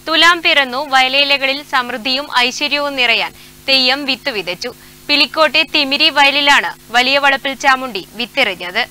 തുലാം പിറന്നു വയലേലകളിൽ സമൃദ്ധിയും ഐശ്വര്യവും നിറയാൻ തെയ്യം വിത്ത് വിതച്ചു പിലിക്കോട്ടെ തിമിരി വയലിലാണ് വലിയ വളപ്പിൽ ചാമുണ്ടി വിത്തെറിഞ്ഞത്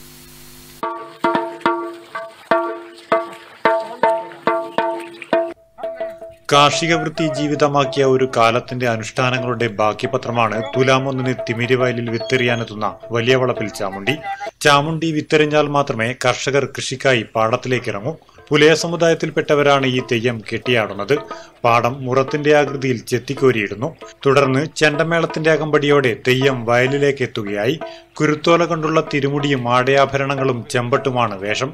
കാർഷിക വൃത്തി ജീവിതമാക്കിയ ഒരു കാലത്തിന്റെ അനുഷ്ഠാനങ്ങളുടെ ബാക്കിപത്രമാണ് തുലാമൊന്നിന് തിമിരിവയലിൽ വിത്തെറിയാനെത്തുന്ന വലിയ വളപ്പിൽ ചാമുണ്ടി ചാമുണ്ടി വിത്തെറിഞ്ഞാൽ മാത്രമേ കർഷകർ കൃഷിക്കായി പാടത്തിലേക്ക് ഇറങ്ങൂ പുലയ സമുദായത്തിൽപ്പെട്ടവരാണ് ഈ തെയ്യം കെട്ടിയാടുന്നത് പാടം മുറത്തിന്റെ ആകൃതിയിൽ ചെത്തിക്കോരിയിടുന്നു തുടർന്ന് ചെണ്ടമേളത്തിന്റെ അകമ്പടിയോടെ തെയ്യം വയലിലേക്ക് എത്തുകയായി കുരുത്തോല കൊണ്ടുള്ള തിരുമുടിയും ആടയാഭരണങ്ങളും ചെമ്പട്ടുമാണ് വേഷം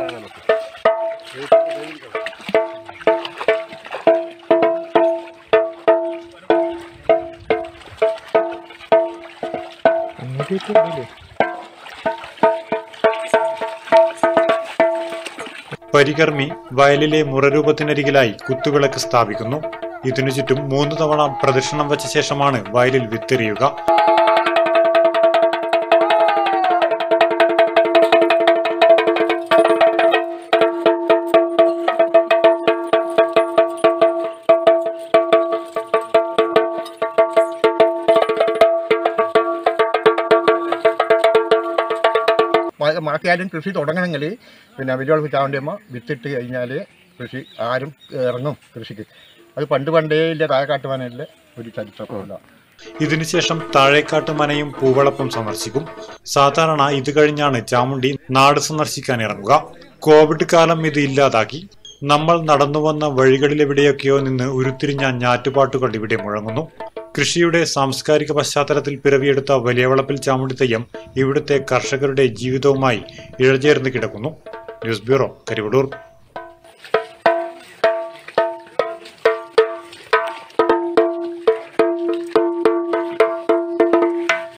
പരികർമ്മി വയലിലെ മുറരൂപത്തിനരികിലായി കുത്തുവിളക്ക് സ്ഥാപിക്കുന്നു ഇതിനു ചുറ്റും മൂന്ന് തവണ പ്രദക്ഷിണം വച്ച ശേഷമാണ് വയലിൽ വിത്തെറിയുക മ- ബാക്കിയാരും കൃഷി തുടങ്ങണമെങ്കിൽ പിന്നെ വലിയ ചാവണ്ടിയമ്മ വിത്തിട്ട് കഴിഞ്ഞാൽ കൃഷി ആരും ഇറങ്ങും കൃഷിക്ക് അത് പണ്ട് പണ്ടേ ഇല്ല താഴെക്കാട്ടുവാനില്ല ഒരു ചരിത്രമില്ല ഇതിനുശേഷം താഴേക്കാട്ട് മനയും പൂവളപ്പും സന്ദർശിക്കും സാധാരണ ഇത് കഴിഞ്ഞാണ് ചാമുണ്ടി നാട് സന്ദർശിക്കാൻ ഇറങ്ങുക കോവിഡ് കാലം ഇത് ഇല്ലാതാക്കി നമ്മൾ നടന്നു വന്ന വഴികളിലെവിടെയൊക്കെയോ നിന്ന് ഉരുത്തിരിഞ്ഞ ഞാറ്റുപാട്ടുകൾ ഇവിടെ മുഴങ്ങുന്നു കൃഷിയുടെ സാംസ്കാരിക പശ്ചാത്തലത്തിൽ പിറവിയെടുത്ത വലിയവളപ്പിൽ ചാമുണ്ടി തെയ്യം ഇവിടുത്തെ കർഷകരുടെ ജീവിതവുമായി ഇഴചേർന്ന് കിടക്കുന്നു ന്യൂസ് ബ്യൂറോ കരിവടൂർ